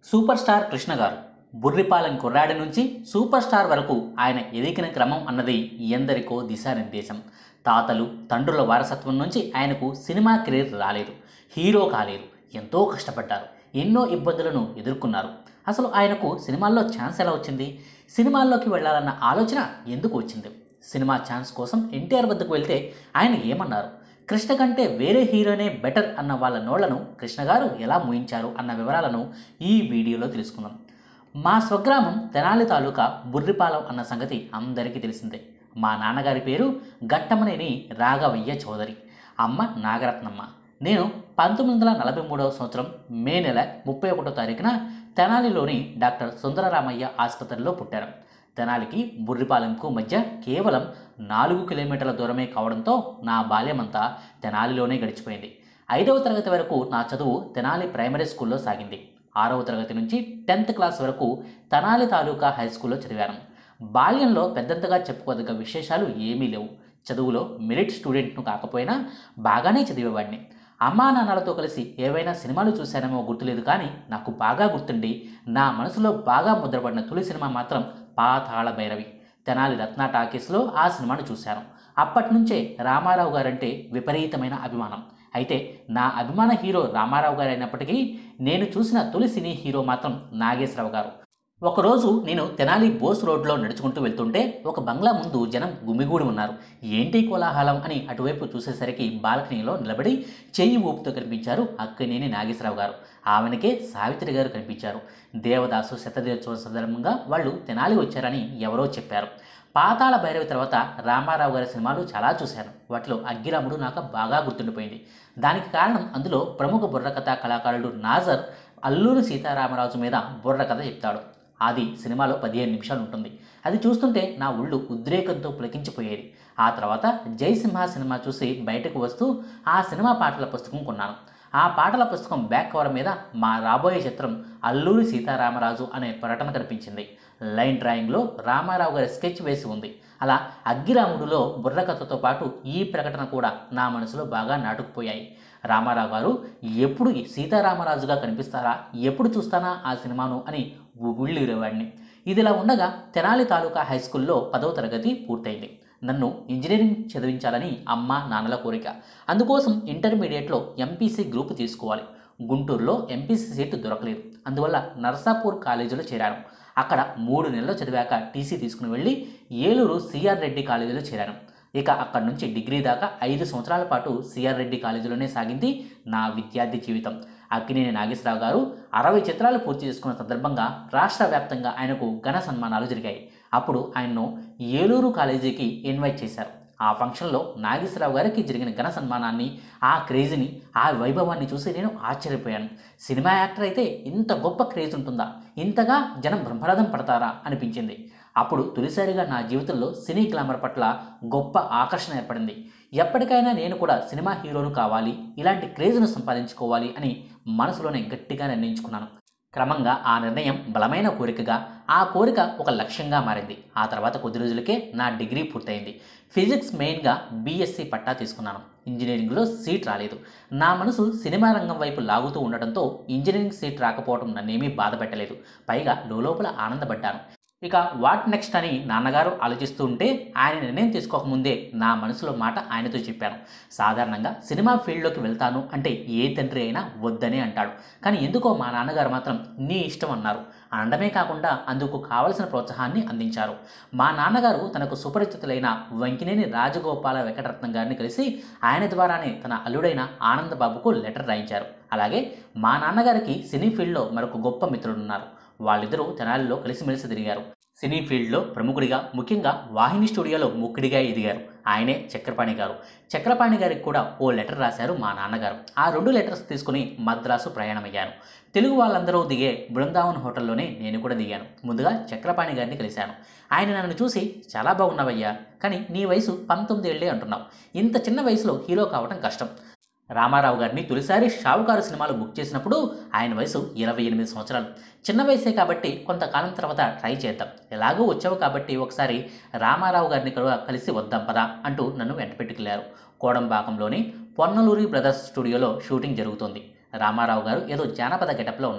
super star Krishna గారు బుర్రిపాలెం కుర్రాడి నుంచి సూపర్ స్టార్ వరకు ఆయన ఎదిగిన క్రమం అన్నది ఎందరికో దిశానిర్దేశం తాతలు తండ్రుల వారసత్వం నుంచి ఆయనకు సినిమా కెరీర్ రాలేదు హీరో కాలేదు ఎంతో కష్టపడ్డారు ఎన్నో ఇబ్బందులను ఎదుర్కొన్నారు అసలు ఆయనకు సినిమాల్లో ఛాన్స్ ఎలా వచ్చింది సినిమాల్లోకి వెళ్ళాలన్న ఆలోచన ఎందుకు వచ్చింది సినిమా ఛాన్స్ కోసం ఎన్టీఆర్ వద్దకు వెళ్తే ఆయన ఏమన్నారు కృష్ణ కంటే వేరే హీరోనే బెటర్ అన్న వాళ్ళ నోళ్లను కృష్ణ గారు ఎలా ముయించారు అన్న వివరాలను ఈ వీడియోలో తెలుసుకుందాం మా స్వగ్రామం తెనాలి తాలూకా బుర్రిపాలెం అన్న సంగతి అందరికీ తెలిసిందే మా నాన్నగారి పేరు గట్టమనేని రాఘవయ్య చౌదరి అమ్మ నాగరత్నమ్మ నేను పంతొమ్మిది వందల నలభై మూడవ సంవత్సరం మే నెల ముప్పై ఒకటో తారీఖున తెనాలిలోని డాక్టర్ సుందరరామయ్య ఆసుపత్రిలో పుట్టాను తెనాలికి బుర్రిపాలెంకు మధ్య కేవలం నాలుగు కిలోమీటర్ల దూరమే కావడంతో నా బాల్యమంతా తెనాలిలోనే గడిచిపోయింది ఐదవ తరగతి వరకు నా చదువు తెనాలి ప్రైమరీ స్కూల్లో సాగింది ఆరవ తరగతి నుంచి టెన్త్ క్లాస్ వరకు తెనాలి తాలూకా హై స్కూల్లో చదివాను బాల్యంలో పెద్దంతగా చెప్పుకోదగ్గ విశేషాలు ఏమీ లేవు చదువులో మెరిట్ స్టూడెంట్ను కాకపోయినా బాగానే చదివేవాడిని అమ్మా నాన్నలతో కలిసి ఏవైనా సినిమాలు చూశానేమో గుర్తులేదు కానీ నాకు బాగా గుర్తుండి నా మనసులో బాగా ముద్రపడిన తొలి సినిమా మాత్రం పాతాళ భైరవి తెనాలి రత్న టాకీస్లో ఆ సినిమాను చూశాను అప్పటి నుంచే రామారావు గారంటే విపరీతమైన అభిమానం అయితే నా అభిమాన హీరో రామారావు గారు అయినప్పటికీ నేను చూసిన తొలి సినీ హీరో మాత్రం నాగేశ్వరరావు గారు ఒకరోజు నేను తెనాలి బోస్ రోడ్లో నడుచుకుంటూ వెళ్తుంటే ఒక బంగ్లా ముందు జనం గుమిగూడి ఉన్నారు ఏంటి కోలాహలం అని అటువైపు చూసేసరికి బాల్కనీలో నిలబడి చెయ్యి ఊపుతూ కనిపించారు అక్కనేని నాగేశ్వరరావు గారు ఆమెనకే సావిత్రి గారు కనిపించారు దేవదాసు శతదినోత్సవం సందర్భంగా వాళ్ళు తెనాలి వచ్చారని ఎవరో చెప్పారు పాతాళ భైరవి తర్వాత రామారావు గారి సినిమాలు చాలా చూశాను వాటిలో అగ్గిరాముడు నాకు బాగా గుర్తుండిపోయింది దానికి కారణం అందులో ప్రముఖ బుర్రకథా కళాకారుడు నాజర్ అల్లూరి సీతారామరాజు మీద బుర్రకథ చెప్తాడు అది సినిమాలో పదిహేను నిమిషాలు ఉంటుంది అది చూస్తుంటే నా ఒళ్ళు ఉద్రేకంతో పులకించిపోయేది ఆ తర్వాత జయసింహ సినిమా చూసి బయటకు వస్తూ ఆ సినిమా పాటల పుస్తకం కొన్నాను ఆ పాటల పుస్తకం బ్యాక్ కవర్ మీద మా రాబోయే చిత్రం అల్లూరి సీతారామరాజు అనే ప్రకటన కనిపించింది లైన్ డ్రాయింగ్లో రామారావు గారి స్కెచ్ వేసి ఉంది అలా అగ్గిరాముడులో బుర్రకథతో పాటు ఈ ప్రకటన కూడా నా మనసులో బాగా నాటుకుపోయాయి రామారావు గారు ఎప్పుడు సీతారామరాజుగా కనిపిస్తారా ఎప్పుడు చూస్తానా ఆ సినిమాను అని ఉళ్ళిరేవాడిని ఇదిలా ఉండగా తెనాలి తాలూకా హై స్కూల్లో పదవ తరగతి పూర్తయింది నన్ను ఇంజనీరింగ్ చదివించాలని అమ్మ నాన్నల కోరిక అందుకోసం ఇంటర్మీడియట్లో ఎంపీసీ గ్రూప్ తీసుకోవాలి గుంటూరులో ఎంపీసీ సీటు దొరకలేదు అందువల్ల నర్సాపూర్ కాలేజీలో చేరాను అక్కడ మూడు నెలలు చదివాక టీసీ తీసుకుని వెళ్ళి ఏలూరు సిఆర్ రెడ్డి కాలేజీలో చేరాను ఇక అక్కడి నుంచి డిగ్రీ దాకా ఐదు సంవత్సరాల పాటు సిఆర్ రెడ్డి కాలేజీలోనే సాగింది నా విద్యార్థి జీవితం అక్కినేని నాగేశ్వరరావు గారు అరవై చిత్రాలు పూర్తి చేసుకున్న సందర్భంగా రాష్ట్ర వ్యాప్తంగా ఆయనకు ఘన సన్మానాలు జరిగాయి అప్పుడు ఆయన్ను ఏలూరు కాలేజీకి ఇన్వైట్ చేశారు ఆ ఫంక్షన్లో నాగేశ్వరరావు గారికి జరిగిన ఘన సన్మానాన్ని ఆ క్రేజ్ని ఆ వైభవాన్ని చూసి నేను ఆశ్చర్యపోయాను సినిమా యాక్టర్ అయితే ఇంత గొప్ప క్రేజ్ ఉంటుందా ఇంతగా జనం బ్రహ్మరథం పడతారా అనిపించింది అప్పుడు తొలిసారిగా నా జీవితంలో సినీ గ్లామర్ పట్ల గొప్ప ఆకర్షణ ఏర్పడింది ఎప్పటికైనా నేను కూడా సినిమా హీరోను కావాలి ఇలాంటి క్రేజ్ను సంపాదించుకోవాలి అని మనసులోనే గట్టిగా నిర్ణయించుకున్నాను క్రమంగా ఆ నిర్ణయం బలమైన కోరికగా ఆ కోరిక ఒక లక్ష్యంగా మారింది ఆ తర్వాత కొద్ది రోజులకే నా డిగ్రీ పూర్తయింది ఫిజిక్స్ మెయిన్గా బీఎస్సీ పట్టా తీసుకున్నాను ఇంజనీరింగ్లో సీట్ రాలేదు నా మనసు సినిమా రంగం వైపు లాగుతూ ఉండడంతో ఇంజనీరింగ్ సీట్ రాకపోవడం నన్నేమీ బాధ పెట్టలేదు పైగా లోపల ఆనందపడ్డాను ఇక వాట్ నెక్స్ట్ అని నాన్నగారు ఆలోచిస్తూ ఉంటే ఆయన నిర్ణయం తీసుకోకముందే నా మనసులో మాట ఆయనతో చెప్పాను సాధారణంగా సినిమా ఫీల్డ్లోకి వెళ్తాను అంటే ఏ తండ్రి అయినా వద్దనే అంటాడు కానీ ఎందుకో మా నాన్నగారు మాత్రం నీ ఇష్టం అన్నారు అనడమే కాకుండా అందుకు కావలసిన ప్రోత్సాహాన్ని అందించారు మా నాన్నగారు తనకు సుపరిచితులైన వెంకినేని రాజగోపాల వెంకటరత్నం గారిని కలిసి ఆయన ద్వారానే తన అల్లుడైన ఆనందబాబుకు లెటర్ రాయించారు అలాగే మా నాన్నగారికి సినీ ఫీల్డ్లో మరొక గొప్ప మిత్రుడున్నారు వాళ్ళిద్దరూ తెనాలిలో కలిసిమెలిసి తిరిగారు సినీ ఫీల్డ్లో ప్రముఖుడిగా ముఖ్యంగా వాహిని స్టూడియోలో ముక్కుడిగా ఎదిగారు ఆయనే చక్రపాణి గారు చక్రపాణి గారికి కూడా ఓ లెటర్ రాశారు మా నాన్నగారు ఆ రెండు లెటర్స్ తీసుకుని మద్రాసు ప్రయాణమయ్యాను తెలుగు వాళ్ళందరూ దిగే బృందావన్ హోటల్లోనే నేను కూడా దిగాను ముందుగా చక్రపాణి గారిని కలిశాను ఆయన నన్ను చూసి చాలా బాగున్నావయ్యా కానీ నీ వయసు పంతొమ్మిది ఏళ్ళే అంటున్నావు ఇంత చిన్న వయసులో హీరో కావడం కష్టం రామారావు గారిని తొలిసారి షావుకారు సినిమాలు బుక్ చేసినప్పుడు ఆయన వయసు ఇరవై ఎనిమిది సంవత్సరాలు చిన్న వయసే కాబట్టి కొంతకాలం తర్వాత ట్రై చేద్దాం ఎలాగో వచ్చావు కాబట్టి ఒకసారి రామారావు గారిని కూడా కలిసి వద్దాం పదా అంటూ నన్ను వెంటపెట్టుకెళ్లారు కోడంబాకంలోని పొన్నలూరి బ్రదర్స్ స్టూడియోలో షూటింగ్ జరుగుతోంది రామారావు గారు ఏదో జానపద గెటప్లో ఉన్నారు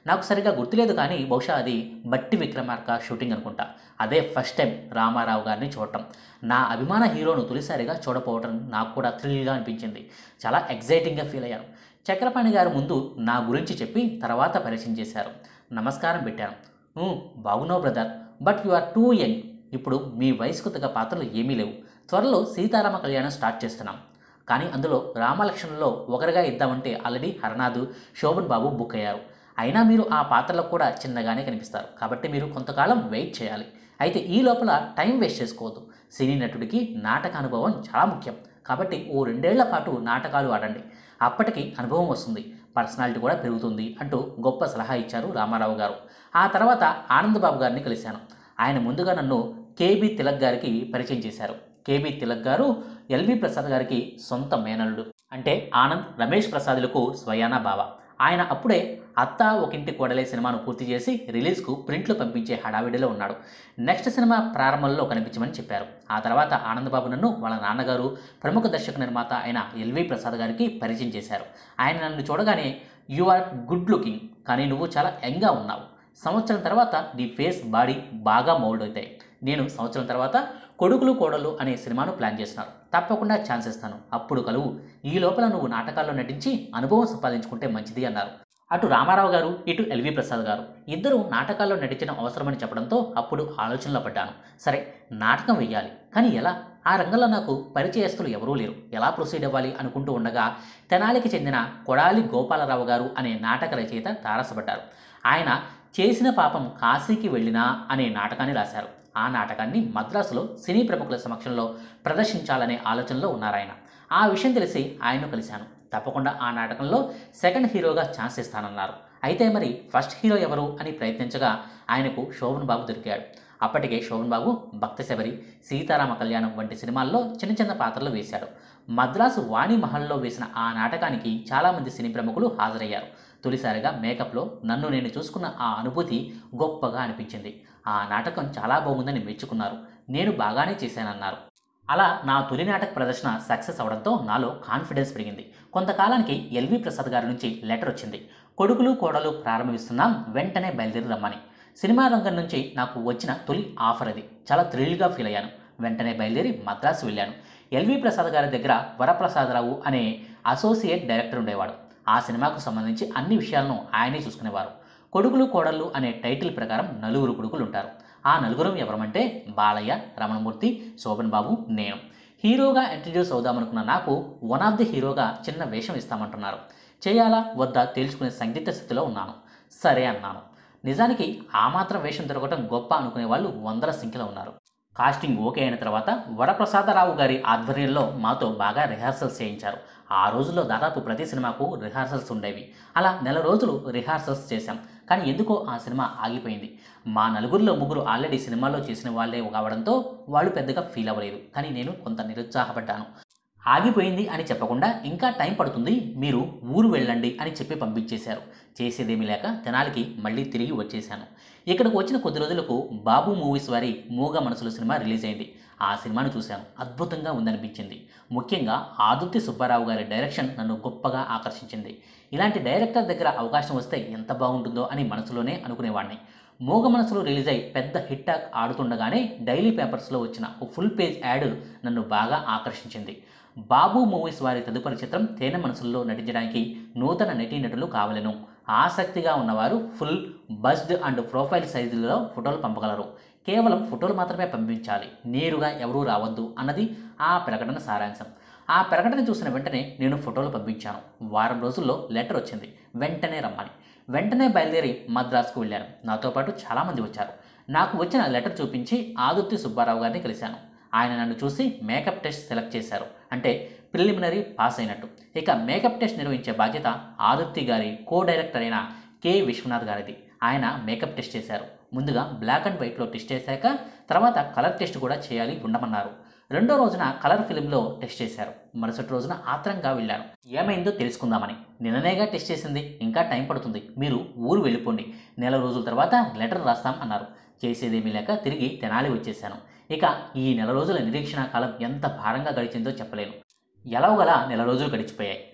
నాకు సరిగ్గా గుర్తులేదు కానీ బహుశా అది బట్టి విక్రమార్క షూటింగ్ అనుకుంటా అదే ఫస్ట్ టైం రామారావు గారిని చూడటం నా అభిమాన హీరోను తొలిసారిగా చూడపోవటం నాకు కూడా థ్రిల్గా అనిపించింది చాలా ఎగ్జైటింగ్గా ఫీల్ అయ్యాను చక్రపాణి గారు ముందు నా గురించి చెప్పి తర్వాత పరిచయం చేశారు నమస్కారం పెట్టాను "ఊ, బాగున్నావు brother but you are too young ఇప్పుడు మీ వయసుకు తగ్గ పాత్రలు ఏమీ లేవు త్వరలో సీతారామ కళ్యాణం స్టార్ట్ చేస్తున్నాం కానీ అందులో రామలక్ష్మణుల్లో ఒకరిగా ఇద్దామంటే ఆల్రెడీ హరనాథ్ శోభన్ బాబు బుక్ అయ్యారు అయినా మీరు ఆ పాత్రలకు కూడా చిన్నగానే కనిపిస్తారు కాబట్టి మీరు కొంతకాలం వెయిట్ చేయాలి అయితే ఈ లోపల టైం వేస్ట్ చేసుకోవద్దు సినీ నటుడికి నాటక అనుభవం చాలా ముఖ్యం కాబట్టి ఓ రెండేళ్ల పాటు నాటకాలు ఆడండి అప్పటికి అనుభవం వస్తుంది పర్సనాలిటీ కూడా పెరుగుతుంది అంటూ గొప్ప సలహా ఇచ్చారు రామారావు గారు ఆ తర్వాత ఆనందబాబు గారిని కలిశాను ఆయన ముందుగా నన్ను కేబి తిలక్ గారికి పరిచయం చేశారు కేబి తిలక్ గారు ఎల్వి ప్రసాద్ గారికి సొంత మేనల్లుడు అంటే ఆనంద్ రమేష్ ప్రసాదులకు స్వయానా బావ ఆయన అప్పుడే అత్త ఒకింటి కోడలే సినిమాను పూర్తి చేసి రిలీజ్కు ప్రింట్లు పంపించే హడావిడిలో ఉన్నాడు నెక్స్ట్ సినిమా ప్రారంభంలో కనిపించమని చెప్పారు ఆ తర్వాత ఆనందబాబు నన్ను వాళ్ళ నాన్నగారు ప్రముఖ దర్శక నిర్మాత అయిన ఎల్వి ప్రసాద్ గారికి పరిచయం చేశారు ఆయన నన్ను చూడగానే యు ఆర్ గుడ్ లుకింగ్ కానీ నువ్వు చాలా యంగ్గా ఉన్నావు సంవత్సరం తర్వాత నీ ఫేస్ బాడీ బాగా మౌల్డ్ అవుతాయి నేను సంవత్సరం తర్వాత కొడుకులు కోడలు అనే సినిమాను ప్లాన్ చేస్తున్నారు తప్పకుండా ఛాన్స్ ఇస్తాను అప్పుడు కలువు ఈ లోపల నువ్వు నాటకాల్లో నటించి అనుభవం సంపాదించుకుంటే మంచిది అన్నారు అటు రామారావు గారు ఇటు ఎల్వి ప్రసాద్ గారు ఇద్దరు నాటకాల్లో నటించడం అవసరమని చెప్పడంతో అప్పుడు ఆలోచనలో పడ్డాను సరే నాటకం వెయ్యాలి కానీ ఎలా ఆ రంగంలో నాకు పరిచయస్తులు ఎవరూ లేరు ఎలా ప్రొసీడ్ అవ్వాలి అనుకుంటూ ఉండగా తెనాలికి చెందిన కొడాలి గోపాలరావు గారు అనే నాటక రచయిత తారసపడ్డారు ఆయన చేసిన పాపం కాశీకి వెళ్ళినా అనే నాటకాన్ని రాశారు ఆ నాటకాన్ని మద్రాసులో సినీ ప్రముఖుల సమక్షంలో ప్రదర్శించాలనే ఆలోచనలో ఉన్నారాయన ఆ విషయం తెలిసి ఆయన్ను కలిశాను తప్పకుండా ఆ నాటకంలో సెకండ్ హీరోగా ఛాన్స్ ఇస్తానన్నారు అయితే మరి ఫస్ట్ హీరో ఎవరు అని ప్రయత్నించగా ఆయనకు శోభన్ బాబు దొరికాడు అప్పటికే శోభన్ బాబు భక్త శబరి సీతారామ కళ్యాణం వంటి సినిమాల్లో చిన్న చిన్న పాత్రలు వేశాడు మద్రాసు వాణి మహల్లో వేసిన ఆ నాటకానికి చాలామంది సినీ ప్రముఖులు హాజరయ్యారు తొలిసారిగా మేకప్లో నన్ను నేను చూసుకున్న ఆ అనుభూతి గొప్పగా అనిపించింది ఆ నాటకం చాలా బాగుందని మెచ్చుకున్నారు నేను బాగానే చేశానన్నారు అలా నా తొలి నాటక ప్రదర్శన సక్సెస్ అవడంతో నాలో కాన్ఫిడెన్స్ పెరిగింది కొంతకాలానికి ఎల్వి ప్రసాద్ గారి నుంచి లెటర్ వచ్చింది కొడుకులు కోడలు ప్రారంభిస్తున్నాం వెంటనే బయలుదేరి రమ్మని సినిమా రంగం నుంచి నాకు వచ్చిన తొలి ఆఫర్ అది చాలా థ్రిల్గా ఫీల్ అయ్యాను వెంటనే బయలుదేరి మద్రాసు వెళ్ళాను ఎల్వి ప్రసాద్ గారి దగ్గర వరప్రసాదరావు అనే అసోసియేట్ డైరెక్టర్ ఉండేవాడు ఆ సినిమాకు సంబంధించి అన్ని విషయాలను ఆయనే చూసుకునేవారు కొడుకులు కోడళ్ళు అనే టైటిల్ ప్రకారం నలుగురు కొడుకులు ఉంటారు ఆ నలుగురం ఎవరమంటే బాలయ్య రమణమూర్తి శోభన్ బాబు నేను హీరోగా ఇంట్రడ్యూస్ అవుదామనుకున్న నాకు వన్ ఆఫ్ ది హీరోగా చిన్న వేషం ఇస్తామంటున్నారు చేయాలా వద్దా తేల్చుకునే సంగీత స్థితిలో ఉన్నాను సరే అన్నాను నిజానికి ఆ మాత్రం వేషం దొరకటం గొప్ప అనుకునే వాళ్ళు వందల సంఖ్యలో ఉన్నారు కాస్టింగ్ ఓకే అయిన తర్వాత వరప్రసాదరావు గారి ఆధ్వర్యంలో మాతో బాగా రిహార్సల్స్ చేయించారు ఆ రోజుల్లో దాదాపు ప్రతి సినిమాకు రిహార్సల్స్ ఉండేవి అలా నెల రోజులు రిహార్సల్స్ చేశాం కానీ ఎందుకో ఆ సినిమా ఆగిపోయింది మా నలుగురిలో ముగ్గురు ఆల్రెడీ సినిమాల్లో చేసిన వాళ్ళే కావడంతో వాళ్ళు పెద్దగా ఫీల్ అవ్వలేదు కానీ నేను కొంత నిరుత్సాహపడ్డాను ఆగిపోయింది అని చెప్పకుండా ఇంకా టైం పడుతుంది మీరు ఊరు వెళ్ళండి అని చెప్పి పంపించేశారు చేసేదేమీ లేక తెనాలికి మళ్ళీ తిరిగి వచ్చేశాను ఇక్కడికి వచ్చిన కొద్ది రోజులకు బాబు మూవీస్ వారి మూగ మనసుల సినిమా రిలీజ్ అయింది ఆ సినిమాను చూశాను అద్భుతంగా ఉందనిపించింది ముఖ్యంగా ఆదుర్తి సుబ్బారావు గారి డైరెక్షన్ నన్ను గొప్పగా ఆకర్షించింది ఇలాంటి డైరెక్టర్ దగ్గర అవకాశం వస్తే ఎంత బాగుంటుందో అని మనసులోనే అనుకునేవాడిని మూగ మనసులు రిలీజ్ అయి పెద్ద హిట్ టాక్ ఆడుతుండగానే డైలీ పేపర్స్లో వచ్చిన ఓ ఫుల్ పేజ్ యాడ్ నన్ను బాగా ఆకర్షించింది బాబు మూవీస్ వారి తదుపరి చిత్రం తేనె మనసుల్లో నటించడానికి నూతన నటీనటులు కావలను ఆసక్తిగా ఉన్నవారు ఫుల్ బస్డ్ అండ్ ప్రొఫైల్ సైజులో ఫోటోలు పంపగలరు కేవలం ఫోటోలు మాత్రమే పంపించాలి నేరుగా ఎవరూ రావద్దు అన్నది ఆ ప్రకటన సారాంశం ఆ ప్రకటన చూసిన వెంటనే నేను ఫోటోలు పంపించాను వారం రోజుల్లో లెటర్ వచ్చింది వెంటనే రమ్మని వెంటనే బయలుదేరి మద్రాసుకు వెళ్ళాను నాతో పాటు చాలామంది వచ్చారు నాకు వచ్చిన లెటర్ చూపించి ఆదుర్తి సుబ్బారావు గారిని కలిశాను ఆయన నన్ను చూసి మేకప్ టెస్ట్ సెలెక్ట్ చేశారు అంటే ప్రిలిమినరీ పాస్ అయినట్టు ఇక మేకప్ టెస్ట్ నిర్వహించే బాధ్యత ఆదుర్తి గారి కో డైరెక్టర్ అయిన కె విశ్వనాథ్ గారిది ఆయన మేకప్ టెస్ట్ చేశారు ముందుగా బ్లాక్ అండ్ వైట్లో టెస్ట్ చేశాక తర్వాత కలర్ టెస్ట్ కూడా చేయాలి ఉండమన్నారు రెండో రోజున కలర్ ఫిలింలో టెస్ట్ చేశారు మరుసటి రోజున ఆత్రంగా వెళ్ళాను ఏమైందో తెలుసుకుందామని నిన్ననేగా టెస్ట్ చేసింది ఇంకా టైం పడుతుంది మీరు ఊరు వెళ్ళిపోండి నెల రోజుల తర్వాత లెటర్ రాస్తాం అన్నారు చేసేదేమీ లేక తిరిగి తెనాలి వచ్చేశాను ఇక ఈ నెల రోజుల నిరీక్షణ కాలం ఎంత భారంగా గడిచిందో చెప్పలేను ఎలాగలా నెల రోజులు గడిచిపోయాయి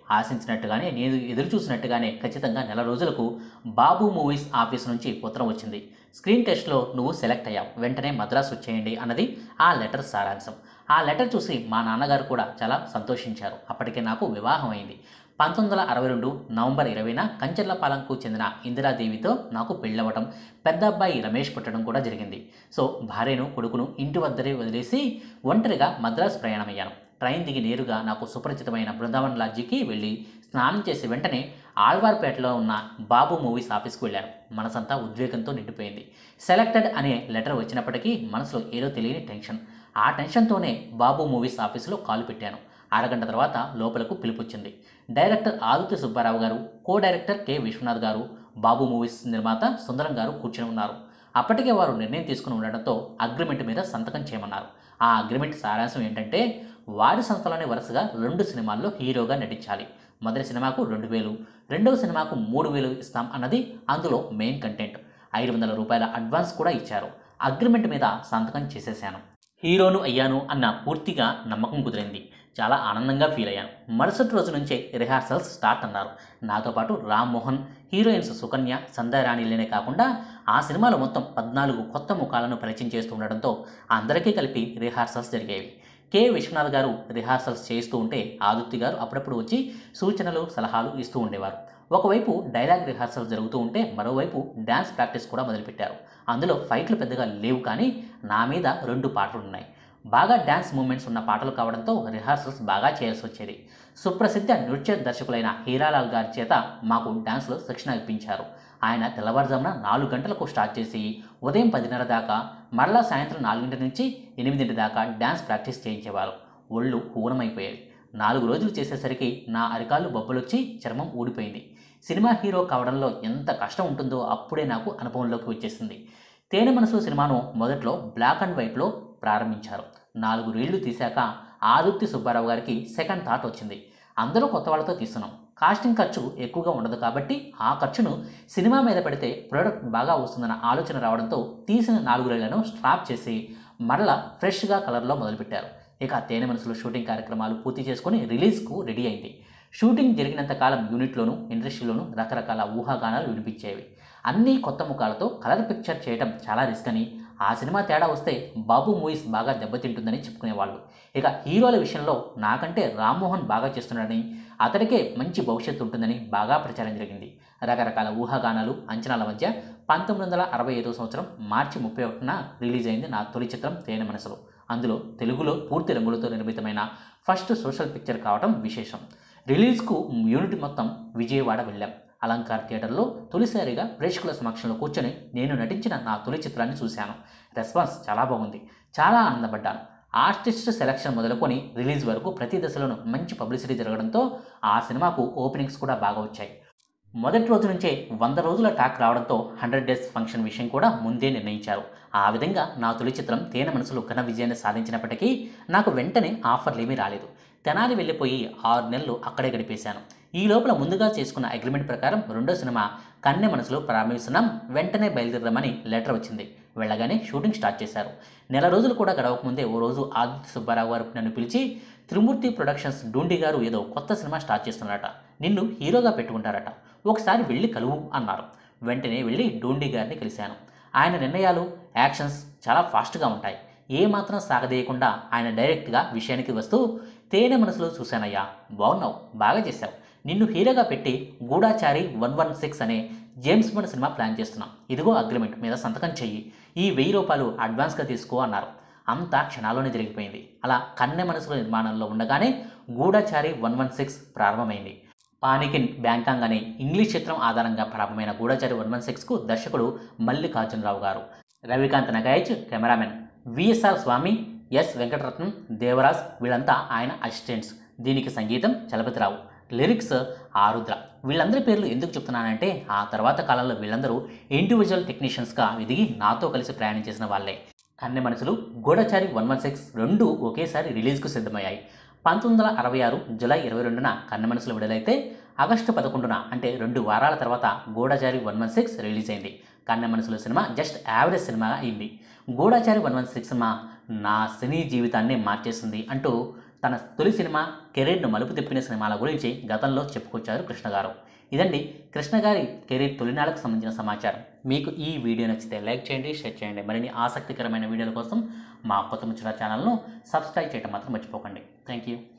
ఆశించినట్టుగానే నేను ఎదురు చూసినట్టుగానే ఖచ్చితంగా నెల రోజులకు బాబు మూవీస్ ఆఫీస్ నుంచి ఉత్తరం వచ్చింది స్క్రీన్ టెస్ట్లో నువ్వు సెలెక్ట్ అయ్యావు వెంటనే మద్రాసు వచ్చేయండి అన్నది ఆ లెటర్ సారాంశం ఆ లెటర్ చూసి మా నాన్నగారు కూడా చాలా సంతోషించారు అప్పటికే నాకు వివాహం అయింది పంతొమ్మిది వందల అరవై రెండు నవంబర్ ఇరవైన కంచెర్లపాలెంకు చెందిన ఇందిరాదేవితో నాకు పెళ్ళవటం పెద్ద అబ్బాయి రమేష్ పుట్టడం కూడా జరిగింది సో భార్యను కొడుకును ఇంటి వద్దరే వదిలేసి ఒంటరిగా మద్రాసు ప్రయాణమయ్యాను ట్రైన్ దిగి నేరుగా నాకు సుపరిచితమైన బృందావన్ లాడ్జికి వెళ్ళి స్నానం చేసి వెంటనే ఆళ్వార్పేటలో ఉన్న బాబు మూవీస్ ఆఫీస్కి వెళ్ళాను మనసంతా ఉద్వేగంతో నిండిపోయింది సెలెక్టెడ్ అనే లెటర్ వచ్చినప్పటికీ మనసులో ఏదో తెలియని టెన్షన్ ఆ టెన్షన్తోనే బాబు మూవీస్ ఆఫీసులో కాలు పెట్టాను అరగంట తర్వాత లోపలకు పిలుపొచ్చింది డైరెక్టర్ ఆదిత్య సుబ్బారావు గారు కో డైరెక్టర్ కె విశ్వనాథ్ గారు బాబు మూవీస్ నిర్మాత సుందరం గారు కూర్చుని ఉన్నారు అప్పటికే వారు నిర్ణయం తీసుకుని ఉండడంతో అగ్రిమెంట్ మీద సంతకం చేయమన్నారు ఆ అగ్రిమెంట్ సారాంశం ఏంటంటే వారి సంస్థలోనే వరుసగా రెండు సినిమాల్లో హీరోగా నటించాలి మొదటి సినిమాకు రెండు వేలు రెండవ సినిమాకు మూడు వేలు ఇస్తాం అన్నది అందులో మెయిన్ కంటెంట్ ఐదు వందల రూపాయల అడ్వాన్స్ కూడా ఇచ్చారు అగ్రిమెంట్ మీద సంతకం చేసేశాను హీరోను అయ్యాను అన్న పూర్తిగా నమ్మకం కుదిరింది చాలా ఆనందంగా ఫీల్ అయ్యాను మరుసటి రోజు నుంచే రిహార్సల్స్ స్టార్ట్ అన్నారు నాతో పాటు రామ్ మోహన్ హీరోయిన్స్ సుకన్య సంధ్యారాణిలేనే కాకుండా ఆ సినిమాలో మొత్తం పద్నాలుగు కొత్త ముఖాలను పరిచయం చేస్తూ ఉండడంతో అందరికీ కలిపి రిహార్సల్స్ జరిగేవి కె విశ్వనాథ్ గారు రిహార్సల్స్ చేస్తూ ఉంటే ఆదుర్తి గారు అప్పుడప్పుడు వచ్చి సూచనలు సలహాలు ఇస్తూ ఉండేవారు ఒకవైపు డైలాగ్ రిహార్సల్ జరుగుతూ ఉంటే మరోవైపు డ్యాన్స్ ప్రాక్టీస్ కూడా మొదలుపెట్టారు అందులో ఫైట్లు పెద్దగా లేవు కానీ నా మీద రెండు పాటలు ఉన్నాయి బాగా డ్యాన్స్ మూమెంట్స్ ఉన్న పాటలు కావడంతో రిహార్సల్స్ బాగా చేయాల్సి వచ్చేది సుప్రసిద్ధ నృత్య దర్శకులైన హీరాలాల్ గారి చేత మాకు డ్యాన్స్లో శిక్షణ ఇప్పించారు ఆయన తెల్లవారుజామున నాలుగు గంటలకు స్టార్ట్ చేసి ఉదయం పదిన్నర దాకా మరలా సాయంత్రం నాలుగింటి నుంచి ఎనిమిదింటి దాకా డ్యాన్స్ ప్రాక్టీస్ చేయించేవారు ఒళ్ళు హూనమైపోయేవి నాలుగు రోజులు చేసేసరికి నా అరికాళ్ళు బొబ్బలొచ్చి చర్మం ఊడిపోయింది సినిమా హీరో కావడంలో ఎంత కష్టం ఉంటుందో అప్పుడే నాకు అనుభవంలోకి వచ్చేసింది తేనె మనసు సినిమాను మొదట్లో బ్లాక్ అండ్ వైట్లో ప్రారంభించారు నాలుగు రీళ్లు తీశాక ఆదుర్తి సుబ్బారావు గారికి సెకండ్ థాట్ వచ్చింది అందరూ కొత్త వాళ్ళతో తీస్తున్నాం కాస్టింగ్ ఖర్చు ఎక్కువగా ఉండదు కాబట్టి ఆ ఖర్చును సినిమా మీద పెడితే ప్రోడక్ట్ బాగా వస్తుందన్న ఆలోచన రావడంతో తీసిన నాలుగు రీళ్లను స్ట్రాప్ చేసి మరలా ఫ్రెష్గా కలర్లో మొదలుపెట్టారు ఇక తేనె మనసులో షూటింగ్ కార్యక్రమాలు పూర్తి చేసుకొని రిలీజ్కు రెడీ అయింది షూటింగ్ జరిగినంత కాలం యూనిట్లోనూ ఇండస్ట్రీలోనూ రకరకాల ఊహాగానాలు వినిపించేవి అన్ని కొత్త ముఖాలతో కలర్ పిక్చర్ చేయడం చాలా రిస్క్ అని ఆ సినిమా తేడా వస్తే బాబు మూవీస్ బాగా దెబ్బతింటుందని చెప్పుకునేవాళ్ళు ఇక హీరోల విషయంలో నాకంటే రామ్మోహన్ బాగా చేస్తున్నాడని అతడికే మంచి భవిష్యత్తు ఉంటుందని బాగా ప్రచారం జరిగింది రకరకాల ఊహాగానాలు అంచనాల మధ్య పంతొమ్మిది వందల అరవై ఐదో సంవత్సరం మార్చి ముప్పై ఒకటిన రిలీజ్ అయింది నా తొలి చిత్రం తేనె మనసులో అందులో తెలుగులో పూర్తి రంగులతో నిర్మితమైన ఫస్ట్ సోషల్ పిక్చర్ కావడం విశేషం రిలీజ్కు యూనిట్ మొత్తం విజయవాడ వెళ్ళాం అలంకార్ థియేటర్లో తొలిసారిగా ప్రేక్షకుల సమక్షంలో కూర్చొని నేను నటించిన నా తొలి చిత్రాన్ని చూశాను రెస్పాన్స్ చాలా బాగుంది చాలా ఆనందపడ్డాను ఆర్టిస్ట్ సెలక్షన్ మొదలుకొని రిలీజ్ వరకు ప్రతి దశలోనూ మంచి పబ్లిసిటీ జరగడంతో ఆ సినిమాకు ఓపెనింగ్స్ కూడా బాగా వచ్చాయి మొదటి రోజు నుంచే వంద రోజుల టాక్ రావడంతో హండ్రెడ్ డేస్ ఫంక్షన్ విషయం కూడా ముందే నిర్ణయించారు ఆ విధంగా నా తొలి చిత్రం తేనె మనసులో ఘన విజయాన్ని సాధించినప్పటికీ నాకు వెంటనే ఆఫర్లు ఏమీ రాలేదు తెనాలి వెళ్ళిపోయి ఆరు నెలలు అక్కడే గడిపేశాను ఈ లోపల ముందుగా చేసుకున్న అగ్రిమెంట్ ప్రకారం రెండో సినిమా కన్నె మనసులో ప్రారంభిస్తున్నాం వెంటనే బయలుదేరమని లెటర్ వచ్చింది వెళ్ళగానే షూటింగ్ స్టార్ట్ చేశారు నెల రోజులు కూడా గడవకముందే ఓ రోజు ఆదిత్య సుబ్బారావు గారు నన్ను పిలిచి త్రిమూర్తి ప్రొడక్షన్స్ డూండి గారు ఏదో కొత్త సినిమా స్టార్ట్ చేస్తున్నారట నిన్ను హీరోగా పెట్టుకుంటారట ఒకసారి వెళ్ళి కలువు అన్నారు వెంటనే వెళ్ళి డూండి గారిని కలిశాను ఆయన నిర్ణయాలు యాక్షన్స్ చాలా ఫాస్ట్గా ఉంటాయి ఏ మాత్రం సాగదీయకుండా ఆయన డైరెక్ట్గా విషయానికి వస్తూ తేనె మనసులో చూశానయ్యా బాగున్నావు బాగా చేశావు నిన్ను హీరోగా పెట్టి గూఢాచారి వన్ వన్ సిక్స్ అనే జేమ్స్ బాండ్ సినిమా ప్లాన్ చేస్తున్నాం ఇదిగో అగ్రిమెంట్ మీద సంతకం చెయ్యి ఈ వెయ్యి రూపాయలు అడ్వాన్స్గా తీసుకో అన్నారు అంతా క్షణాల్లోనే జరిగిపోయింది అలా కన్నె మనసుల నిర్మాణంలో ఉండగానే గూఢాచారి వన్ వన్ సిక్స్ ప్రారంభమైంది పానికిన్ బ్యాంకాంగ్ అనే ఇంగ్లీష్ చిత్రం ఆధారంగా ప్రారంభమైన గూఢాచారి వన్ వన్ సిక్స్కు దర్శకుడు Mallikarjunarao garu Ravikant Nagaich cameraman VSR Swamy S Venkataratnam Devaraj వీళ్ళంతా ఆయన అసిస్టెంట్స్ దీనికి సంగీతం చలపతిరావు లిరిక్స్ ఆరుద్ర వీళ్ళందరి పేర్లు ఎందుకు చెప్తున్నానంటే ఆ తర్వాత కాలంలో వీళ్ళందరూ ఇండివిజువల్ టెక్నీషియన్స్గా ఎదిగి నాతో కలిసి ప్రయాణం చేసిన వాళ్ళే కన్నె మనసులు గూఢచారి వన్ వన్ సిక్స్ రెండు ఒకేసారి రిలీజ్కు సిద్ధమయ్యాయి పంతొమ్మిది వందల అరవై ఆరు జూలై ఇరవై రెండున కన్నె మనసులు విడుదలైతే ఆగస్టు పదకొండున అంటే రెండు వారాల తర్వాత గూఢచారి వన్ వన్ సిక్స్ రిలీజ్ అయింది కన్నె మనసులు సినిమా జస్ట్ యావరేజ్ సినిమా అయింది గూఢచారి వన్ వన్ సిక్స్ సినిమా నా సినీ జీవితాన్ని మార్చేసింది అంటూ తన తొలి సినిమా కెరీర్ను మలుపు తిప్పిన సినిమాల గురించి గతంలో చెప్పుకొచ్చారు కృష్ణ గారు ఇదండి కృష్ణ గారి కెరీర్ తొలినాళ్ళకు సంబంధించిన సమాచారం మీకు ఈ వీడియో నచ్చితే లైక్ చేయండి షేర్ చేయండి మరిన్ని ఆసక్తికరమైన వీడియోల కోసం మా కొత్త ముచ్చట ఛానల్ను సబ్స్క్రైబ్ చేయడం మాత్రం మర్చిపోకండి థ్యాంక్ యూ